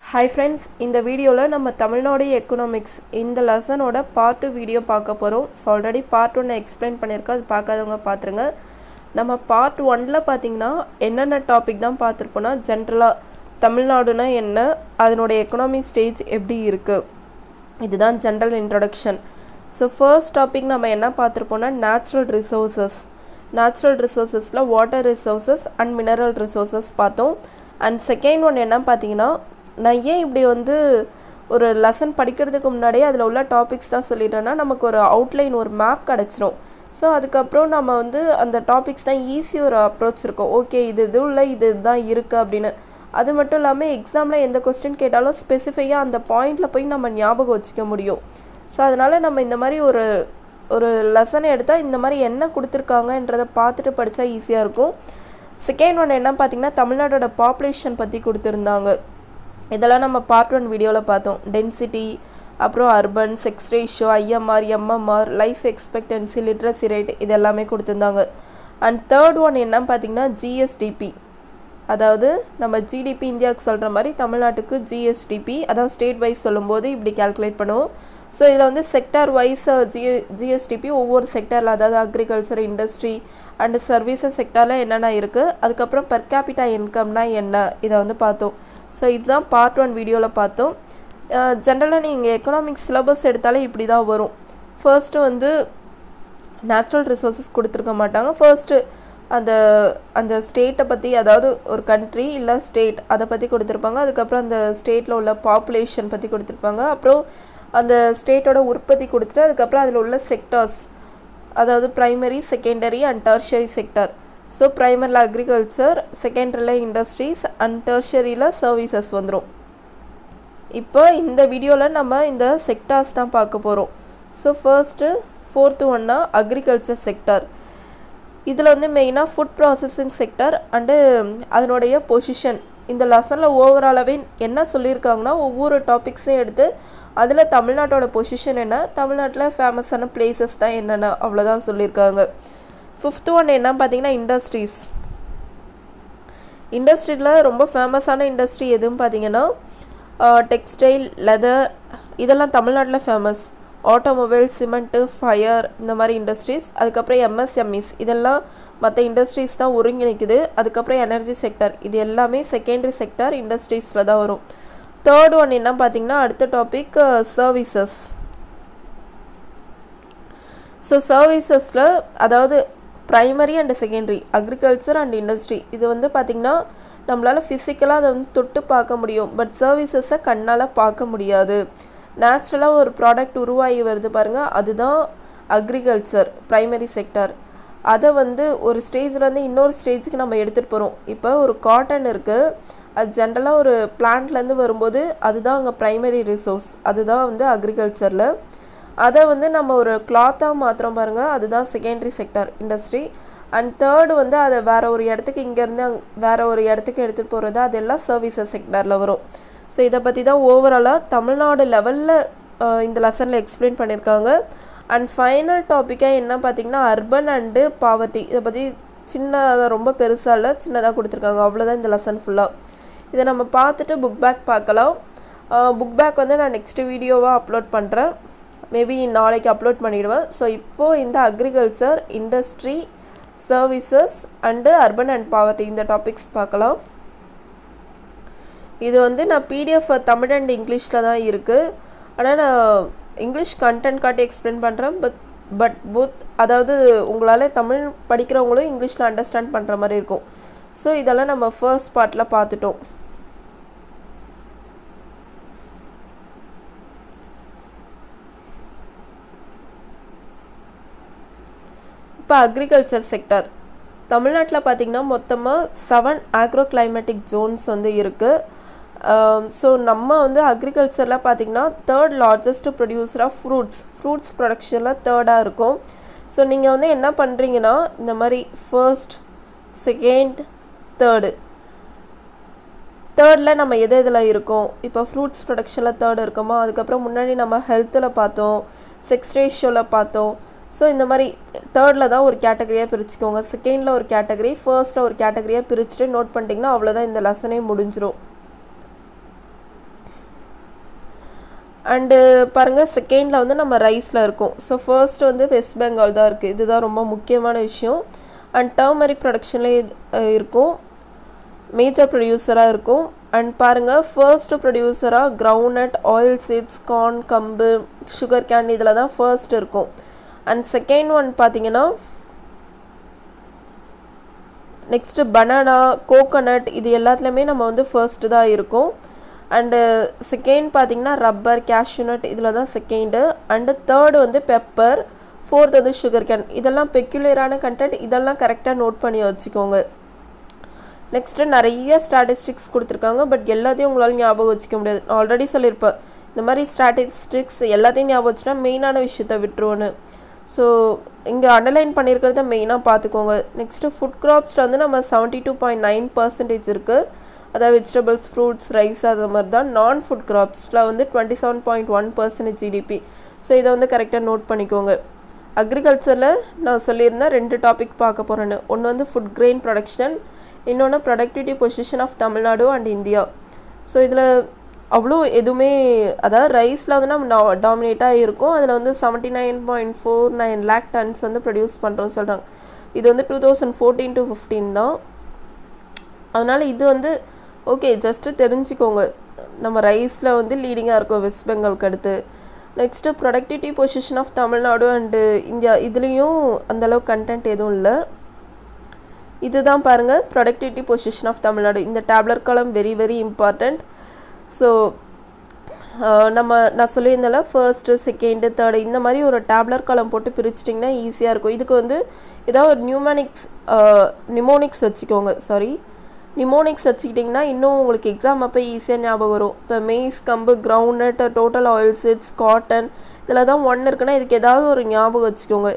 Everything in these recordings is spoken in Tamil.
ஹாய் ஃப்ரெண்ட்ஸ் இந்த வீடியோவில் நம்ம தமிழ்நாடு எக்கனாமிக்ஸ் இந்த லெசனோட பார்ட் டூ வீடியோ பார்க்க போகிறோம் ஸோ ஆல்ரெடி பார்ட் ஒன்று எக்ஸ்பிளைன் பண்ணியிருக்கோம் அது பார்க்காதவங்க பார்த்துருங்க நம்ம பார்ட் ஒனில் பார்த்தீங்கன்னா என்னென்ன டாபிக் தான் பார்த்துருப்போம்னா ஜென்ரலாக தமிழ்நாடுனா என்ன அதனுடைய எக்கனாமி ஸ்டேஜ் எப்படி இருக்குது இதுதான் general introduction so first topic நம்ம என்ன பார்த்துருப்போம்னா நேச்சுரல் ரிசோர்ஸஸ் நேச்சுரல் ரிசோர்ஸஸில் water resources and mineral resources பார்த்தோம் அண்ட் செகண்ட் ஒன் என்ன பார்த்தீங்கன்னா நான் ஏன் இப்படி வந்து ஒரு லெசன் படிக்கிறதுக்கு முன்னாடியே அதில் உள்ள டாபிக்ஸ் தான் சொல்லிட்டேன்னா நமக்கு ஒரு அவுட்லைன் ஒரு மேப் கிடச்சிரும் ஸோ அதுக்கப்புறம் நம்ம வந்து அந்த டாபிக்ஸ் தான் ஈஸி ஒரு அப்ரோச் இருக்கும் ஓகே இது இது உள்ள இது தான் இருக்குது அப்படின்னு அது மட்டும் இல்லாமல் எக்ஸாமில் எந்த கொஸ்டின் கேட்டாலும் ஸ்பெசிஃபையாக அந்த பாயிண்டில் போய் நம்ம ஞாபகம் வச்சுக்க முடியும் ஸோ அதனால் நம்ம இந்த மாதிரி ஒரு ஒரு லெசனை எடுத்தால் இந்த மாதிரி என்ன கொடுத்துருக்காங்கன்றதை பார்த்துட்டு படித்தா ஈஸியாக இருக்கும் செகண்ட் ஒன் என்ன பார்த்திங்கன்னா தமிழ்நாட்டோட பாப்புலேஷன் பற்றி கொடுத்துருந்தாங்க இதெல்லாம் நம்ம பார்ட் ஒன் வீடியோவில் பார்த்தோம் டென்சிட்டி அப்புறம் urban sex ratio IMR MMR life expectancy literacy rate இது எல்லாமே கொடுத்துருந்தாங்க அண்ட் தேர்ட் ஒன் என்ன பார்த்திங்கன்னா ஜிஎஸ்டிபி அதாவது நம்ம ஜிடிபி இந்தியாவுக்கு சொல்கிற மாதிரி தமிழ்நாட்டுக்கு ஜிஎஸ்டிபி அதாவது ஸ்டேட் வைஸ் சொல்லும்போது இப்படி கேல்குலேட் பண்ணுவோம் ஸோ இதில் வந்து செக்டார் வைஸ் ஜிஎ ஜிஎஸ்டிபி ஒவ்வொரு செக்டரில் அதாவது அக்ரிகல்ச்சர் இண்டஸ்ட்ரி அண்டு சர்வீசஸ் செக்டாரில் என்னென்ன இருக்குது அதுக்கப்புறம் பெர் கேபிட்டா இன்கம்னா என்ன இதை வந்து பார்த்தோம் ஸோ இதுதான் பார்ட் ஒன் வீடியோவில் பார்த்தோம் ஜென்ரலாக நீங்கள் எக்கனாமிக்ஸ் சிலபஸ் எடுத்தாலே இப்படி தான் வரும் ஃபர்ஸ்ட்டு வந்து நேச்சுரல் ரிசோர்ஸஸ் கொடுத்துருக்க மாட்டாங்க ஃபர்ஸ்ட்டு அந்த அந்த ஸ்டேட்டை பற்றி அதாவது ஒரு கண்ட்ரி இல்லை ஸ்டேட் அதை பற்றி கொடுத்துருப்பாங்க அதுக்கப்புறம் அந்த ஸ்டேட்டில் உள்ள பாப்புலேஷன் பற்றி கொடுத்துருப்பாங்க அப்புறம் அந்த ஸ்டேட்டோட உற்பத்தி கொடுத்துட்டு அதுக்கப்புறம் அதில் உள்ள செக்டர்ஸ் அதாவது primary secondary and tertiary sector so ப்ரைமரியில் அக்ரிகல்ச்சர் செகண்டரியில் இண்டஸ்ட்ரீஸ் அண்ட் டர்ஷரியில் சர்வீசஸ் வந்துடும் இப்போ இந்த வீடியோவில் நம்ம இந்த செக்டார்ஸ் தான் பார்க்க போகிறோம் ஸோ ஃபர்ஸ்ட்டு ஃபோர்த்து ஒன்னா அக்ரிகல்ச்சர் செக்டர் இதில் வந்து மெயினாக ஃபுட் ப்ராசஸிங் செக்டர் அண்டு அதனுடைய பொசிஷன் இந்த லெசனில் ஓவராலாகவே என்ன சொல்லியிருக்காங்கன்னா ஒவ்வொரு டாபிக்ஸையும் எடுத்து அதில் தமிழ்நாட்டோட பொசிஷன் என்ன தமிழ்நாட்டில் ஃபேமஸான பிளேசஸ் தான் என்னென்ன அவ்வளோதான் சொல்லியிருக்காங்க ஃபிஃப்த்து ஒன் என்ன பார்த்தீங்கன்னா இண்டஸ்ட்ரீஸ் இண்டஸ்ட்ரியில் ரொம்ப ஃபேமஸான இண்டஸ்ட்ரி எதுன்னு பார்த்தீங்கன்னா டெக்ஸ்டைல் லெதர் இதெல்லாம் தமிழ்நாட்டில் ஃபேமஸ் ஆட்டோமொபைல் சிமெண்ட்டு ஃபயர் இந்த மாதிரி இண்டஸ்ட்ரீஸ் அதுக்கப்புறம் எம்எஸ்எம்இஸ் இதெல்லாம் மற்ற இண்டஸ்ட்ரீஸ் தான் ஒருங்கிணைக்குது அதுக்கப்புறம் எனர்ஜி செக்டர் இது எல்லாமே செகண்டரி செக்டர் இண்டஸ்ட்ரீஸில் தான் வரும் தேர்ட் ஒன் என்ன பார்த்தீங்கன்னா அடுத்த டாபிக் சர்வீசஸ் ஸோ சர்வீசஸில் அதாவது primary and secondary agriculture and industry இது வந்து பார்த்திங்கன்னா நம்மளால் ஃபிசிக்கலாக அதை வந்து தொட்டு பார்க்க முடியும் பட் சர்வீசஸை கண்ணால் பார்க்க முடியாது நேச்சுரலாக ஒரு ப்ராடக்ட் உருவாகி வருது பாருங்கள் அதுதான் அக்ரிகல்ச்சர் ப்ரைமரி செக்டர் அதை வந்து ஒரு ஸ்டேஜ்லேருந்து இன்னொரு ஸ்டேஜுக்கு நம்ம எடுத்துகிட்டு போகிறோம் இப்போ ஒரு காட்டன் இருக்குது அது ஜென்ரலாக ஒரு பிளான்ட்லேருந்து வரும்போது அதுதான் அங்கே ப்ரைமரி ரிசோர்ஸ் அதுதான் வந்து அக்ரிகல்ச்சரில் அதை வந்து நம்ம ஒரு கிளாத்தாக மாத்திரம் பாருங்கள் அதுதான் secondary sector industry and third வந்து அதை வேறு ஒரு இடத்துக்கு இங்கேருந்து அங் வேறு ஒரு இடத்துக்கு எடுத்துகிட்டு போகிறது அதெல்லாம் சர்வீசஸ் செக்டரில் வரும் ஸோ இதை பற்றி தான் ஓவராலாக தமிழ்நாடு லெவலில் இந்த லெசனில் எக்ஸ்பிளைன் பண்ணியிருக்காங்க அண்ட் ஃபைனல் டாப்பிக்காக என்ன பார்த்திங்கன்னா அர்பன் அண்டு பாவர்ட்டி இதை பற்றி சின்னதாக ரொம்ப பெருசாக இல்லை சின்னதாக கொடுத்துருக்காங்க அவ்வளோதான் இந்த லெசன் ஃபுல்லாக இதை நம்ம பார்த்துட்டு புக் பேக் பார்க்கலாம் புக் பேக் வந்து நான் நெக்ஸ்ட் வீடியோவாக அப்லோட் பண்ணுறேன் மேபி நாளைக்கு அப்லோட் பண்ணிவிடுவேன் ஸோ இப்போது இந்த agriculture industry services and urban and poverty இந்த டாபிக்ஸ் பார்க்கலாம் இது வந்து நான் பிடிஎஃப் தமிழ் அண்ட் இங்கிலீஷில் தான் இருக்குது ஆனால் நான் இங்கிலீஷ் கண்டென்ட் காட்டி எக்ஸ்பிளைன் பண்ணுறேன் பட் பட் புத் அதாவது உங்களால் தமிழ் படிக்கிறவங்களும் இங்கிலீஷில் அண்டர்ஸ்டாண்ட் பண்ணுற மாதிரி இருக்கும் ஸோ இதெல்லாம் நம்ம ஃபர்ஸ்ட் பார்ட்டில் பார்த்துட்டோம் இப்போ அக்ரிகல்ச்சர் செக்டர் தமிழ்நாட்டில் பார்த்திங்கன்னா மொத்தமாக செவன் ஆக்ரோ கிளைமேட்டிக் ஜோன்ஸ் வந்து இருக்குது ஸோ நம்ம வந்து அக்ரிகல்ச்சரில் பார்த்திங்கன்னா third largest producer of fruits fruits ப்ரொடக்ஷனில் தேர்டாக இருக்கும் ஸோ நீங்கள் வந்து என்ன பண்ணுறீங்கன்னா இந்த மாதிரி ஃபர்ஸ்ட் செகண்ட் தேர்டு தேர்டில் நம்ம எது எதில் இருக்கோம் இப்போ ஃப்ரூட்ஸ் ப்ரொடக்ஷனில் தேர்டு இருக்கோமா அதுக்கப்புறம் முன்னாடி நம்ம ஹெல்த்தில் பார்த்தோம் செக்ஸ் ரேஷியோவில் பார்த்தோம் ஸோ இந்த மாதிரி தேர்டில் தான் ஒரு கேட்டகரியாக பிரிச்சுக்கோங்க செகண்டில் ஒரு கேட்டகரி ஃபர்ஸ்ட்டில் ஒரு கேட்டகரியாக பிரிச்சுட்டு நோட் பண்ணிட்டீங்கன்னா அவ்வளோதான் இந்த லெசனே முடிஞ்சிடும் அண்டு பாருங்கள் செகண்டில் வந்து நம்ம ரைஸில் இருக்கும் ஸோ ஃபர்ஸ்ட் வந்து வெஸ்ட் பெங்கால் தான் இருக்குது இதுதான் ரொம்ப முக்கியமான விஷயம் அண்ட் டர்மரிக் ப்ரொடக்ஷன்லேயே இருக்கும் மேஜர் ப்ரொடியூசராக இருக்கும் அண்ட் பாருங்கள் ஃபர்ஸ்ட் ப்ரொடியூசராக கிரவுண்ட்நட் ஆயில் சீட்ஸ் கார்ன் கம்பு சுகர் கேன் இதில் தான் ஃபர்ஸ்ட் இருக்கும் அண்ட் செகண்ட் ஒன் பார்த்தீங்கன்னா நெக்ஸ்ட்டு பனானா கோகோனட் இது எல்லாத்துலேயுமே நம்ம வந்து ஃபர்ஸ்ட்டு தான் இருக்கும் அண்டு செகண்ட் பார்த்தீங்கன்னா ரப்பர் கேஷ்யூநட் இதில் தான் செகண்டு அண்டு தேர்டு வந்து பெப்பர் ஃபோர்த் வந்து சுகர் கேன் இதெல்லாம் பெக்யுலரான கண்டென்ட் இதெல்லாம் கரெக்டாக நோட் பண்ணி வச்சுக்கோங்க நெக்ஸ்ட்டு நிறைய ஸ்டாட்டிஸ்டிக்ஸ் கொடுத்துருக்காங்க பட் எல்லாத்தையும் உங்களால் ஞாபகம் வச்சுக்க முடியாது ஆல்ரெடி சொல்லியிருப்பேன் இந்த மாதிரி ஸ்டாட்டிஸ்டிக்ஸ் எல்லாத்தையும் ஞாபகம் வச்சுனா மெயினான விஷயத்த விட்டுருவோன்னு ஸோ இங்கே அண்டர்லைன் பண்ணியிருக்கிறத மெயினாக பார்த்துக்கோங்க நெக்ஸ்ட்டு ஃபுட் கிராப்ஸில் வந்து நம்ம seventy two point nine percentage இருக்குது அதாவது வெஜிடபிள்ஸ் ஃப்ரூட்ஸ் ரைஸ் அது மாதிரி தான் நான் ஃபுட் கிராப்ஸில் வந்து twenty seven point one percentage GDP so இதை வந்து கரெக்டாக நோட் பண்ணிக்கோங்க அக்ரிகல்ச்சரில் நான் சொல்லியிருந்தேன் ரெண்டு டாபிக் பார்க்க போகிறேன்னு ஒன்று வந்து ஃபுட் கிரெயின் ப்ரொடக்ஷன் இன்னொன்று productivity position of Tamil Nadu and India so இதில் அவ்வளோ எதுவுமே அதாவது ரைஸில் வந்து நம்ம டாமினேட்டாக இருக்கும் அதில் வந்து seventy nine point four nine lakh tons வந்து ப்ரொடியூஸ் பண்ணுறோம்னு சொல்கிறாங்க இது வந்து two thousand fourteen to fifteen தான் அதனால் இது வந்து ஓகே ஜஸ்ட்டு தெரிஞ்சுக்கோங்க நம்ம ரைஸில் வந்து லீடிங்காக இருக்கும் வெஸ்ட் பெங்கால்க்கு அடுத்து next productivity position of Tamil Nadu and India இதுலேயும் அந்தளவுக்கு கண்டென்ட் எதுவும் இல்லை இதுதான் பாருங்கள் ப்ரொடக்டிவிட்டி பொசிஷன் ஆஃப் தமிழ்நாடு இந்த டேப்லர் காலம் வெரி வெரி இம்பார்ட்டண்ட் ஸோ நம்ம நான் சொல்லியிருந்தால ஃபர்ஸ்ட்டு செகண்டு தேர்டு இந்த மாதிரி ஒரு டேப்லர் காலம் போட்டு பிரிச்சிட்டிங்கன்னா ஈஸியாக இருக்கும் இதுக்கு வந்து ஏதாவது ஒரு நியூமானிக்ஸ் நிமோனிக்ஸ் வச்சுக்கோங்க சாரி நிமோனிக்ஸ் வச்சுக்கிட்டிங்கன்னா இன்னும் உங்களுக்கு எக்ஸாம் அப்போ ஈஸியாக ஞாபகம் வரும் இப்போ மெய்ஸ் கம்பு ground total oil seeds cotton இதில் தான் ஒன்று இருக்குன்னா இதுக்கு ஏதாவது ஒரு ஞாபகம் வச்சுக்கோங்க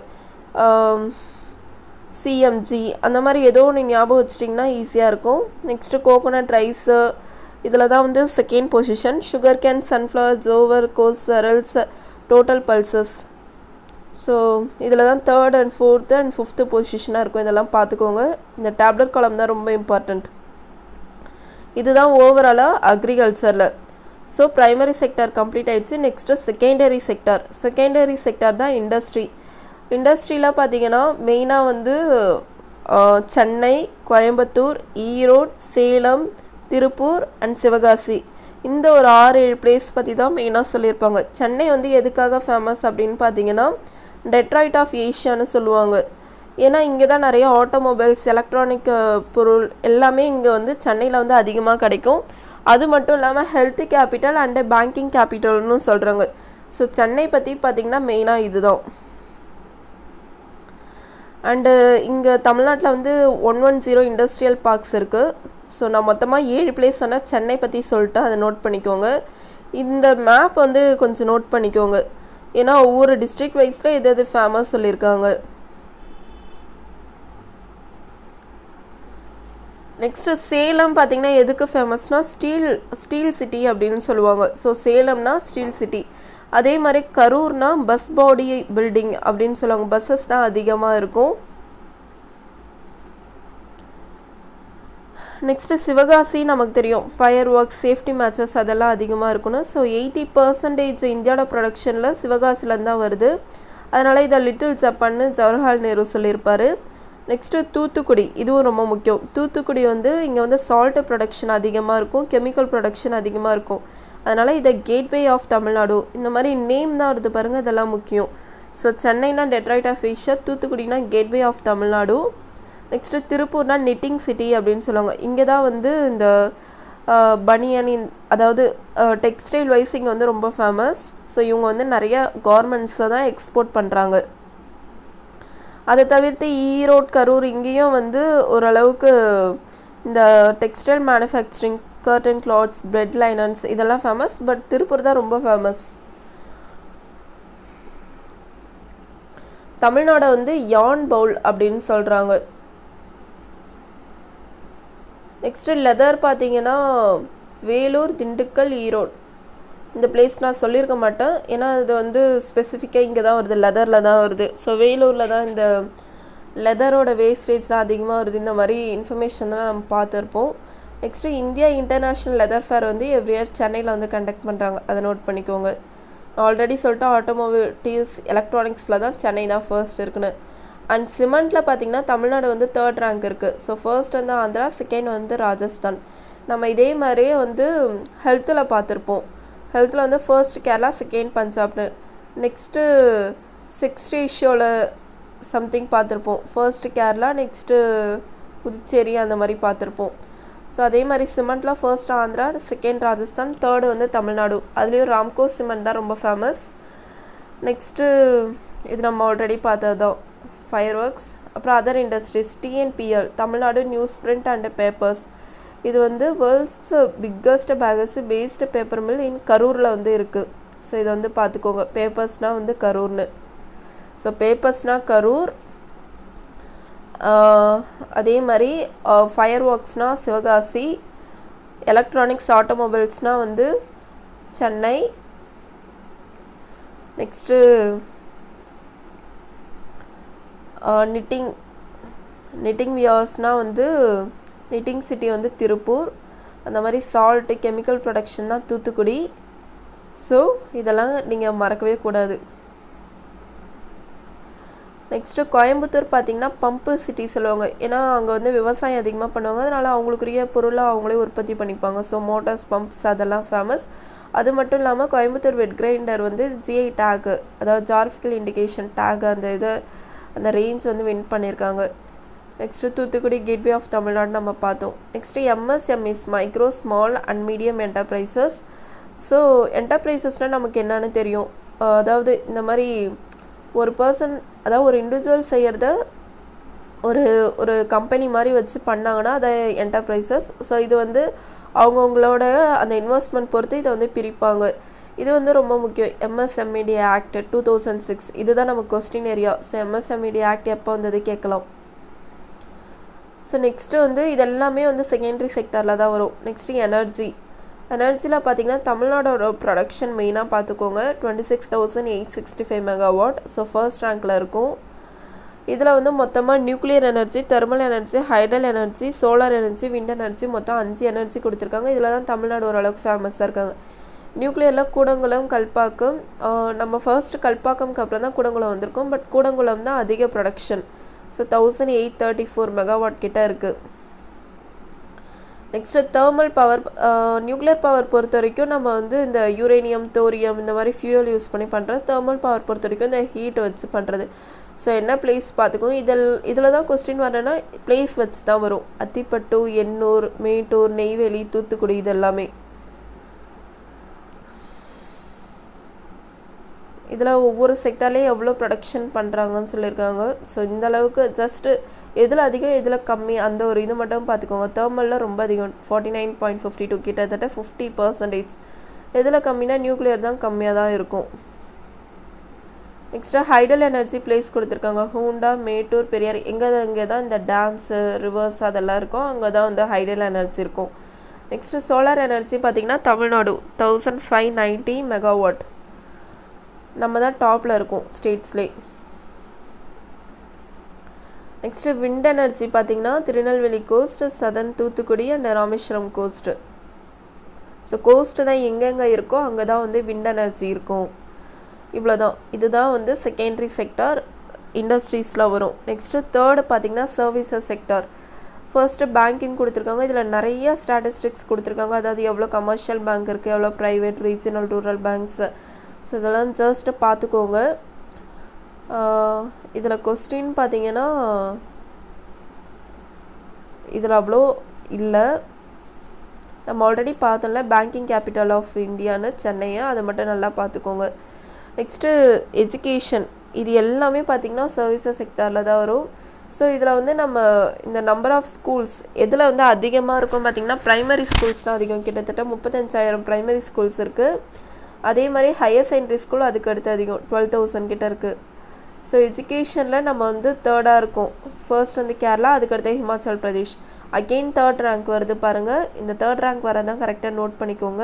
சிஎம்ஜி அந்த மாதிரி ஏதோ ஒன்று ஞாபகம் வச்சிட்டிங்கன்னா ஈஸியாக இருக்கும் நெக்ஸ்ட்டு கோகோனட் ரைஸு இதில் தான் வந்து second position sugar cane sunflower jowar coarse cereals total pulses so இதில் தான் third and fourth and fifth பொசிஷனாக இருக்கும் இதெல்லாம் பார்த்துக்கோங்க இந்த டேப்லெட் காலம் தான் ரொம்ப இம்பார்ட்டண்ட் இதுதான் ஓவராலாக அக்ரிகல்ச்சரில் ஸோ ப்ரைமரி செக்டார் கம்ப்ளீட் ஆயிடுச்சு next secondary sector secondary sector தான் இண்டஸ்ட்ரி இண்டஸ்ட்ரியில் பார்த்தீங்கன்னா மெயினாக வந்து சென்னை கோயம்புத்தூர் ஈரோடு சேலம் திருப்பூர் அண்ட் சிவகாசி இந்த ஒரு ஆறு ஏழு பிளேஸ் பற்றி தான் மெயினாக சொல்லியிருப்பாங்க சென்னை வந்து எதுக்காக ஃபேமஸ் அப்படின்னு பார்த்தீங்கன்னா டெட்ராய்ட் ஆஃப் ஏஷியான்னு சொல்லுவாங்க ஏன்னா இங்கே தான் நிறைய ஆட்டோமொபைல்ஸ் எலக்ட்ரானிக் பொருள் எல்லாமே இங்கே வந்து சென்னையில் வந்து அதிகமாக கிடைக்கும் அது மட்டும் இல்லாமல் ஹெல்த் கேபிட்டல் அண்டு பேங்கிங் கேபிட்டல்னு சொல்கிறாங்க ஸோ சென்னை பற்றி பார்த்திங்கன்னா மெயினாக இதுதான் அண்டு இங்கே தமிழ்நாட்டில் வந்து one one zero industrial parks இருக்குது ஸோ நான் மொத்தமாக ஏழு பிளேஸ் ஆனால் சென்னை பற்றி சொல்லிட்டு அதை நோட் பண்ணிக்கோங்க இந்த மேப் வந்து கொஞ்சம் நோட் பண்ணிக்கோங்க ஏன்னா ஒவ்வொரு டிஸ்ட்ரிக்ட் வைஸில் எது எது ஃபேமஸ் சொல்லியிருக்காங்க நெக்ஸ்ட்டு சேலம் பார்த்திங்கன்னா எதுக்கு ஃபேமஸ்னால் ஸ்டீல் ஸ்டீல் சிட்டி அப்படின்னு சொல்லுவாங்க ஸோ சேலம்னா ஸ்டீல் சிட்டி அதே மாதிரி கரூர்னா பஸ் பாடி பில்டிங் அப்படின்னு சொல்லுவாங்க பஸ்ஸஸ் தான் அதிகமாக இருக்கும் நெக்ஸ்ட்டு சிவகாசி நமக்கு தெரியும் ஃபயர் ஒர்க்ஸ் சேஃப்டி மேட்சஸ் அதெல்லாம் அதிகமாக இருக்கணும் ஸோ எயிட்டி பர்சன்டேஜ் இந்தியாவோட ப்ரொடக்ஷனில் சிவகாசிலேருந்து தான் வருது அதனால் இதை லிட்டில் ஜப்பான்னு ஜவஹர்லால் நேரு சொல்லியிருப்பார் நெக்ஸ்ட்டு தூத்துக்குடி இதுவும் ரொம்ப முக்கியம் தூத்துக்குடி வந்து இங்கே வந்து சால்ட்டு ப்ரொடக்ஷன் அதிகமாக இருக்கும் கெமிக்கல் ப்ரொடக்ஷன் அதிகமாக இருக்கும் அதனால் இதை கேட்வே ஆஃப் தமிழ்நாடு இந்த மாதிரி நேம் தான் வருது பாருங்கள் இதெல்லாம் முக்கியம் ஸோ சென்னைனா டெட்ராய்ட் ஆஃப் ஏஷியா தூத்துக்குடினா கேட்வே ஆஃப் தமிழ்நாடு நெக்ஸ்ட்டு திருப்பூர்னா நிட்டிங் சிட்டி அப்படின்னு சொல்லுவாங்க இங்கே தான் வந்து இந்த பனியன் அதாவது டெக்ஸ்டைல் வைஸ் இங்கே வந்து ரொம்ப ஃபேமஸ் ஸோ இவங்க வந்து நிறைய கார்மெண்ட்ஸை தான் எக்ஸ்போர்ட் பண்ணுறாங்க அதை தவிர்த்து ஈரோடு கரூர் இங்கேயும் வந்து ஓரளவுக்கு இந்த textile manufacturing curtain clothes bed linens இதெல்லாம் ஃபேமஸ் பட் திருப்பூர் தான் ரொம்ப ஃபேமஸ் தமிழ்நாடை வந்து யான் பவுல் அப்படின்னு சொல்கிறாங்க நெக்ஸ்ட்டு லெதர் பார்த்தீங்கன்னா வேலூர் திண்டுக்கல் ஈரோடு இந்த பிளேஸ் நான் சொல்லியிருக்க மாட்டேன் ஏன்னா இது வந்து ஸ்பெசிஃபிக்காக இங்கே தான் வருது லெதரில் தான் வருது ஸோ வேலூரில் தான் இந்த லெதரோட வேஸ்டேஜ் தான் அதிகமாக வருது இந்த மாதிரி இன்ஃபர்மேஷன்லாம் நம்ம பார்த்துருப்போம் next India international leather fair வந்து எவ்ரி இயர் சென்னையில் வந்து கண்டக்ட் பண்ணுறாங்க அதை நோட் பண்ணிக்கோங்க ஆல்ரெடி சொல்லிட்டு ஆட்டோமோட்டிவ்ஸ் எலக்ட்ரானிக்ஸில் தான் சென்னை தான் ஃபர்ஸ்ட் இருக்குன்னு அண்ட் சிமெண்ட்டில் பார்த்தீங்கன்னா தமிழ்நாடு வந்து தேர்ட் ரேங்க் இருக்குது ஸோ ஃபர்ஸ்ட் வந்து ஆந்திரா செகண்ட் வந்து ராஜஸ்தான் நம்ம இதே மாதிரியே வந்து ஹெல்த்தில் பார்த்துருப்போம் ஹெல்த்தில் வந்து ஃபர்ஸ்ட் கேரளா செகண்ட் பஞ்சாப்னு நெக்ஸ்ட்டு சிக்ஸ் ரேஷியோவில் சம்திங் பார்த்துருப்போம் ஃபர்ஸ்ட் கேரளா நெக்ஸ்ட்டு புதுச்சேரி அந்த மாதிரி பார்த்துருப்போம் ஸோ அதே மாதிரி சிமெண்ட்டில் first Andhra second Rajasthan third வந்து தமிழ்நாடு அதுலேயும் ராம்கோ சிமெண்ட் தான் ரொம்ப ஃபேமஸ் நெக்ஸ்ட்டு இது நம்ம ஆல்ரெடி பார்த்தது தான் ஃபயர் ஒர்க்ஸ் அப்புறம் other industries TNPL Tamil Nadu newsprint and papers இது வந்து world's biggest bagasse based paper mill in கரூரில் வந்து இருக்குது ஸோ இதை வந்து பார்த்துக்கோங்க பேப்பர்ஸ்னால் வந்து கரூர்னு ஸோ பேப்பர்ஸ்னால் கரூர் அதே மாதிரி ஃபயர் ஒர்க்ஸ்னால் சிவகாசி எலக்ட்ரானிக்ஸ் ஆட்டோமொபைல்ஸ்னால் வந்து சென்னை நெக்ஸ்ட்டு நிட்டிங் நிட்டிங் வியர்ஸ்னால் வந்து நிட்டிங் சிட்டி வந்து திருப்பூர் அந்த மாதிரி சால்ட்டு கெமிக்கல் ப்ரொடக்ஷன் தான் தூத்துக்குடி ஸோ இதெல்லாம் நீங்கள் மறக்கவே கூடாது நெக்ஸ்ட்டு கோயம்புத்தூர் பார்த்திங்கன்னா பம்பு சிட்டி சொல்லுவாங்க ஏன்னா அங்கே வந்து விவசாயம் அதிகமாக பண்ணுவாங்க அதனால் அவங்களுக்குரிய பொருளை அவங்களே உற்பத்தி பண்ணிப்பாங்க ஸோ மோட்டார்ஸ் பம்ப்ஸ் அதெல்லாம் ஃபேமஸ் அது மட்டும் இல்லாமல் கோயம்புத்தூர் வெட் கிரைண்டர் வந்து ஜிஐ டேகு அதாவது ஜார்ஃபிக்கல் இண்டிகேஷன் டேக் அந்த இதை அந்த ரேஞ்ச் வந்து வின் பண்ணியிருக்காங்க next Thoothukudi gateway of Tamil Nadu நம்ம பார்த்தோம் next MSMEs micro small and medium enterprises so என்டர்பிரைசஸ்னால் நமக்கு என்னன்னு தெரியும் அதாவது இந்த மாதிரி ஒரு பர்சன் அதாவது ஒரு இண்டிவிஜுவல் செய்கிறத ஒரு ஒரு கம்பெனி மாதிரி வச்சு பண்ணாங்கன்னா அதை என்டர்பிரைசஸ் ஸோ இது வந்து அவங்கவுங்களோட அந்த இன்வெஸ்ட்மெண்ட் பொறுத்து இதை வந்து பிரிப்பாங்க இது வந்து ரொம்ப முக்கியம் MSMED act two thousand six இதுதான் நம்ம question area so MSMED act எப்போ வந்தது கேட்கலாம் ஸோ நெக்ஸ்ட்டு வந்து இது எல்லாமே வந்து செகண்டரி செக்டரில் தான் வரும் நெக்ஸ்ட்டு எனர்ஜி எனர்ஜியில் பார்த்தீங்கன்னா தமிழ்நாடோட ப்ரொடக்ஷன் மெயினாக பார்த்துக்கோங்க twenty six thousand eight sixty five megawatt so first ரேங்க்கில் இருக்கும் இதில் வந்து மொத்தமாக nuclear energy thermal energy hydel energy solar energy wind energy மொத்தம் அஞ்சு எனர்ஜி கொடுத்துருக்காங்க இதில் தான் தமிழ்நாடு ஓரளவுக்கு ஃபேமஸாக இருக்காங்க நியூக்ளியரில் கூடங்குளம் கல்பாக்கம் நம்ம ஃபர்ஸ்ட் கல்பாக்கம்க்கு அப்புறம் தான் கூடங்குளம் வந்திருக்கோம் பட் கூடங்குளம் தான் அதிக production so thousand eight thirty four megawatt கிட்ட இருக்குது next thermal power nuclear power பொறுத்த வரைக்கும் நம்ம வந்து இந்த யூரேனியம் தோரியம் இந்த மாதிரி ஃபியூல் யூஸ் பண்ணி பண்ணுறது தேர்மல் பவர் பொறுத்த வரைக்கும் இந்த ஹீட் வச்சு பண்ணுறது ஸோ என்ன பிளேஸ் பார்த்துக்கோங்க இதில் இதில் தான் கொஸ்டின் வரேன்னா பிளேஸ் வச்சு தான் வரும் அத்திப்பட்டு எண்ணூர் மேட்டூர் நெய்வேலி தூத்துக்குடி இது எல்லாமே இதில் ஒவ்வொரு செக்டர்லேயும் எவ்வளோ ப்ரொடக்ஷன் பண்ணுறாங்கன்னு சொல்லியிருக்காங்க ஸோ இந்த அளவுக்கு ஜஸ்ட்டு எதில் அதிகம் எதில் கம்மி அந்த ஒரு இது மட்டும் பார்த்துக்கோங்க தேர்மலில் ரொம்ப அதிகம் forty nine point fifty two கிட்டத்தட்ட ஃபிஃப்டி பர்சன்டேஜ் எதில் கம்மினா நியூக்ளியர் தான் கம்மியாக தான் இருக்கும் நெக்ஸ்ட்டு ஹைடல் எனர்ஜி பிளேஸ் கொடுத்துருக்காங்க ஹூண்டா மேட்டூர் பெரியார் எங்கே இங்கே தான் இந்த டேம்ஸு ரிவர்ஸ் அதெல்லாம் இருக்கும் அங்கே தான் வந்து ஹைடல் எனர்ஜி இருக்கும் நெக்ஸ்ட்டு சோலார் எனர்ஜி பார்த்திங்கன்னா Tamil Nadu thousand five ninety megawatt நம்ம தான் டாப்பில் இருக்கோம் ஸ்டேட்ஸ்லேயே நெக்ஸ்ட்டு விண்ட் எனர்ஜி பார்த்திங்கன்னா Tirunelveli coast southern Thoothukudi and Rameswaram coast so coast தான் எங்கெங்கே இருக்கோ அங்கே தான் வந்து விண்ட் எனர்ஜி இருக்கும் இவ்வளோதான் இதுதான் வந்து செகண்டரி செக்டார் இண்டஸ்ட்ரீஸில் வரும் நெக்ஸ்ட்டு தேர்டு பார்த்திங்கன்னா சர்வீசஸ் செக்டார் ஃபர்ஸ்ட்டு பேங்கிங் கொடுத்துருக்காங்க இதில் நிறைய ஸ்டாட்டிஸ்டிக்ஸ் கொடுத்துருக்காங்க அதாவது எவ்வளோ கமர்ஷியல் பேங்க் இருக்குது எவ்வளோ private regional rural banks so இதெல்லாம் ஜஸ்ட்டு பார்த்துக்கோங்க இதில் கொஸ்டின் பார்த்தீங்கன்னா இதில் அவ்வளோ இல்லை நம்ம ஆல்ரெடி பார்த்தோம்ல பேங்கிங் கேபிட்டல் ஆஃப் இந்தியான்னு சென்னையை அதை மட்டும் நல்லா பார்த்துக்கோங்க நெக்ஸ்ட்டு எஜுகேஷன் இது எல்லாமே பார்த்திங்கன்னா சர்வீசஸ் செக்டரில் தான் வரும் ஸோ இதில் வந்து நம்ம இந்த நம்பர் ஆஃப் ஸ்கூல்ஸ் எதில் வந்து அதிகமாக இருக்கும் பார்த்திங்கன்னா ப்ரைமரி ஸ்கூல்ஸ் தான் அதிகம் கிட்டத்தட்ட முப்பத்தஞ்சாயிரம் ப்ரைமரி ஸ்கூல்ஸ் இருக்குது அதே மாதிரி ஹையர் செகண்டரி ஸ்கூல் அதுக்கு அடுத்து அதிகம் டுவெல் தௌசண்ட் கிட்ட இருக்குது ஸோ எஜுகேஷனில் நம்ம வந்து தேர்டாக இருக்கோம் ஃபர்ஸ்ட் வந்து கேரளா அதுக்கடுத்து Himachal Pradesh again third rank வருது பாருங்கள் இந்த தேர்ட் ரேங்க் வரதான் கரெக்டாக நோட் பண்ணிக்கோங்க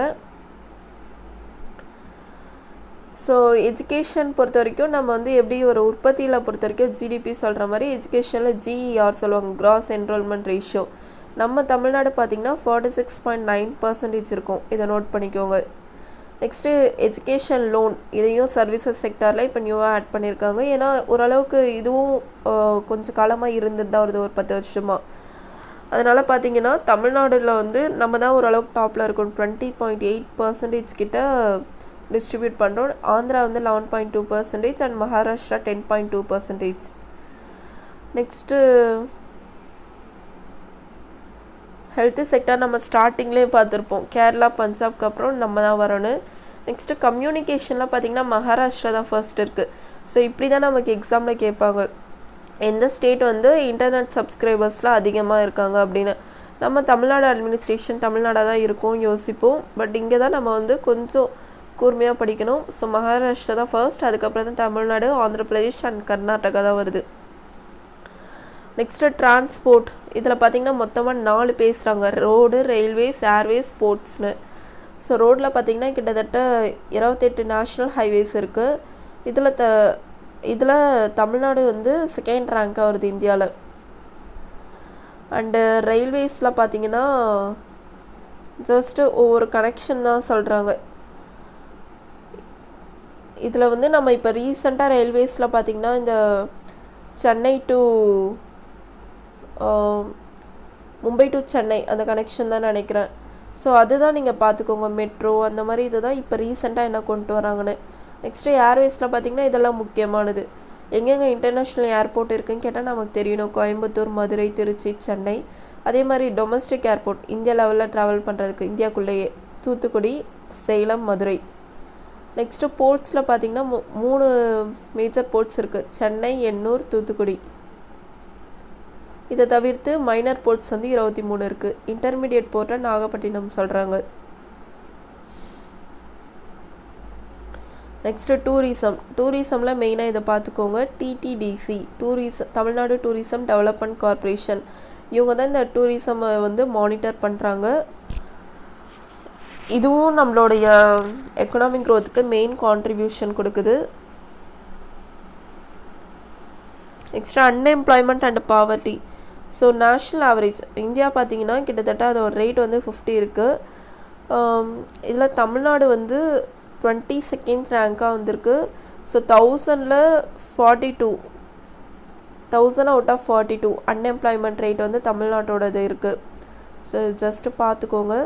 ஸோ எஜுகேஷன் பொறுத்த வரைக்கும் நம்ம வந்து எப்படி ஒரு உற்பத்தியில் பொறுத்த வரைக்கும் ஜிடிபி சொல்கிற மாதிரி எஜுகேஷனில் ஜிஇஆர் சொல்லுவாங்க கிராஸ் என்ரோல்மெண்ட் ரேஷியோ நம்ம தமிழ்நாடு பார்த்திங்கன்னா forty six point nine percentage இருக்கும் இதை நோட் பண்ணிக்கோங்க நெக்ஸ்ட்டு எஜுகேஷன் லோன் இதையும் சர்வீசஸ் செக்டாரில் இப்போ நியூவாக ஆட் பண்ணியிருக்காங்க ஏன்னா ஓரளவுக்கு இதுவும் ஆஹ், கொஞ்சம் காலமாக இருந்துட்டு தான் வருது ஒரு பத்து வருஷமாக அதனால் பார்த்தீங்கன்னா தமிழ்நாடுல வந்து நம்ம தான் ஓரளவுக்கு டாப்பில் இருக்கோம் டுவெண்ட்டி பாயிண்ட் எயிட் பர்சன்டேஜ் கிட்ட டிஸ்ட்ரிபியூட் பண்ணுறோம் ஆந்திரா வந்து eleven point two percentage and Maharashtra ten point two percentage next health sector நம்ம ஸ்டார்டிங்லேயே பார்த்துருப்போம் கேரளா பஞ்சாப்க்கு அப்புறம் நம்ம தான் வரணும் நெக்ஸ்ட்டு கம்யூனிகேஷனில் பார்த்தீங்கன்னா மகாராஷ்டிரா தான் ஃபர்ஸ்ட் இருக்குது ஸோ இப்படி தான் நமக்கு எக்ஸாமில் கேட்பாங்க எந்த ஸ்டேட் வந்து இன்டர்நெட் சப்ஸ்கிரைபர்ஸ்லாம் அதிகமாக இருக்காங்க அப்படின்னு நம்ம தமிழ்நாடு அட்மினிஸ்ட்ரேஷன் தமிழ்நாடாக தான் இருக்கும் யோசிப்போம் பட் இங்கே தான் நம்ம வந்து கொஞ்சம் கூர்மையாக படிக்கணும் ஸோ மகாராஷ்டிரா தான் ஃபர்ஸ்ட் அதுக்கப்புறம் தான் தமிழ்நாடு ஆந்திர பிரதேஷ் அண்ட் கர்நாடகா தான் வருது நெக்ஸ்ட்டு டிரான்ஸ்போர்ட் இதில் பார்த்தீங்கன்னா மொத்தமாக நாலு பேசுகிறாங்க ரோடு ரயில்வேஸ் ஏர்வேஸ் ஸ்போர்ட்ஸ்னு ஸோ ரோட்டில் பார்த்தீங்கன்னா கிட்டத்தட்ட இருபத்தெட்டு நேஷ்னல் ஹைவேஸ் இருக்குது இதில் த இதில் தமிழ்நாடு வந்து செகண்ட் ரேங்காக வருது இந்தியாவில் அண்டு ரயில்வேஸில் பார்த்தீங்கன்னா ஜஸ்ட்டு ஒவ்வொரு கனெக்ஷன் தான் சொல்கிறாங்க இதில் வந்து நம்ம இப்போ ரீசெண்டாக ரயில்வேஸில் பார்த்தீங்கன்னா இந்த சென்னை டு மும்பை டு சென்னை அந்த கனெக்ஷன் தான் நினைக்கிறேன் ஸோ அதுதான் நீங்கள் பார்த்துக்கோங்க மெட்ரோ அந்த மாதிரி இதை தான் இப்போ ரீசெண்டாக என்ன கொண்டு வராங்கன்னு நெக்ஸ்ட்டு ஏர்வேஸில் பார்த்தீங்கன்னா இதெல்லாம் முக்கியமானது எங்கெங்கே இன்டர்நேஷ்னல் ஏர்போர்ட் இருக்குன்னு கேட்டால் நமக்கு தெரியணும் கோயம்புத்தூர் மதுரை திருச்சி சென்னை அதே மாதிரி டொமஸ்டிக் ஏர்போர்ட் இந்தியா லெவலில் ட்ராவல் பண்ணுறதுக்கு இந்தியாக்குள்ளேயே தூத்துக்குடி சேலம் மதுரை நெக்ஸ்ட்டு போர்ட்ஸில் பார்த்தீங்கன்னா மூ மூணு மேஜர் போர்ட்ஸ் இருக்குது சென்னை எண்ணூர் தூத்துக்குடி இதை தவிர்த்து மைனர் போர்ட்ஸ் வந்து இருபத்தி மூணு இருக்குது இன்டர்மீடியட் போர்ட்டை நாகப்பட்டினம் சொல்கிறாங்க நெக்ஸ்ட்டு டூரிசம் டூரிசமில் மெயினாக இதை பார்த்துக்கோங்க TTDC tourism Tamil Nadu tourism development corporation இவங்க தான் இந்த டூரிசமை வந்து மானிட்டர் பண்ணுறாங்க இதுவும் நம்மளுடைய எக்கனாமிக் க்ரோத்துக்கு மெயின் கான்ட்ரிபியூஷன் கொடுக்குது next unemployment and poverty so national average India பார்த்தீங்கன்னா கிட்டத்தட்ட அதோட ரேட் வந்து ஃபிஃப்டி இருக்குது இதில் தமிழ்நாடு வந்து டுவெண்ட்டி செகண்ட் ரேங்காக வந்திருக்கு ஸோ தௌசண்டில் forty two thousand out of forty two unemployment rate வந்து தமிழ்நாட்டோடது இருக்குது ஸோ ஜஸ்ட்டு பார்த்துக்கோங்க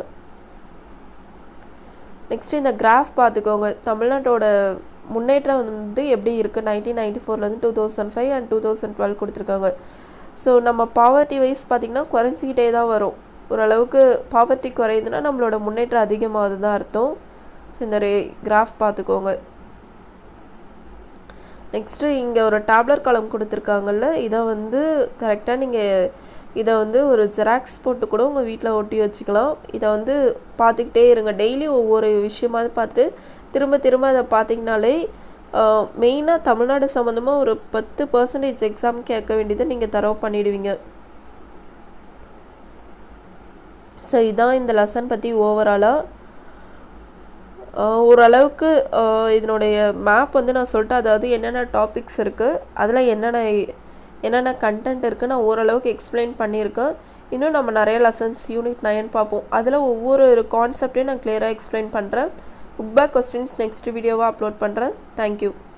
நெக்ஸ்ட்டு இந்த கிராஃப் பார்த்துக்கோங்க தமிழ்நாட்டோட முன்னேற்றம் வந்து எப்படி இருக்குது நைன்டீன் நைன்டி ஃபோர்லேருந்து two thousand five and two thousand twelve கொடுத்துருக்காங்க ஸோ நம்ம பாவர்ட்டி வைஸ் பார்த்திங்கன்னா குறைஞ்சிக்கிட்டே தான் வரும் ஓரளவுக்கு பாவர்ட்டி குறையுதுன்னா நம்மளோட முன்னேற்றம் அதிகமாகுது தான் அர்த்தம் ஸோ இந்த ரே கிராஃப் பார்த்துக்கோங்க நெக்ஸ்ட்டு இங்கே ஒரு டேப்லர் காலம் கொடுத்துருக்காங்கல்ல இதை வந்து கரெக்டாக நீங்கள் இதை வந்து ஒரு ஜெராக்ஸ் போட்டு கூட உங்கள் வீட்டில் ஒட்டி வச்சுக்கலாம் இதை வந்து பார்த்துக்கிட்டே இருங்க டெய்லி ஒவ்வொரு விஷயமாவது பார்த்துட்டு திரும்ப திரும்ப அதை பார்த்தீங்கனாலே மெயினாக தமிழ்நாடு சம்மந்தமாக ஒரு பத்து பர்சன்டேஜ் எக்ஸாம் கேட்க வேண்டியதை நீங்கள் தரவு பண்ணிடுவீங்க ஸோ இதான் இந்த லெசன் பற்றி ஓவராலாக ஓரளவுக்கு ஆஹ் இதனுடைய மேப் வந்து நான் சொல்லிட்டு அதாவது என்னென்ன டாபிக்ஸ் இருக்குது அதில் என்னென்ன என்னென்ன கண்டென்ட் இருக்குது நான் ஓரளவுக்கு எக்ஸ்பிளைன் பண்ணியிருக்கேன் இன்னும் நம்ம நிறைய லெசன்ஸ் யூனிட் நைன் பார்ப்போம் அதில் ஒவ்வொரு கான்செப்டையும் நான் கிளியராக எக்ஸ்பிளைன் பண்ணுறேன் புக் பேக் கொஸ்டின்ஸ் நெக்ஸ்ட் வீடியோவாக அப்லோட் பண்ணுறேன் தேங்க்யூ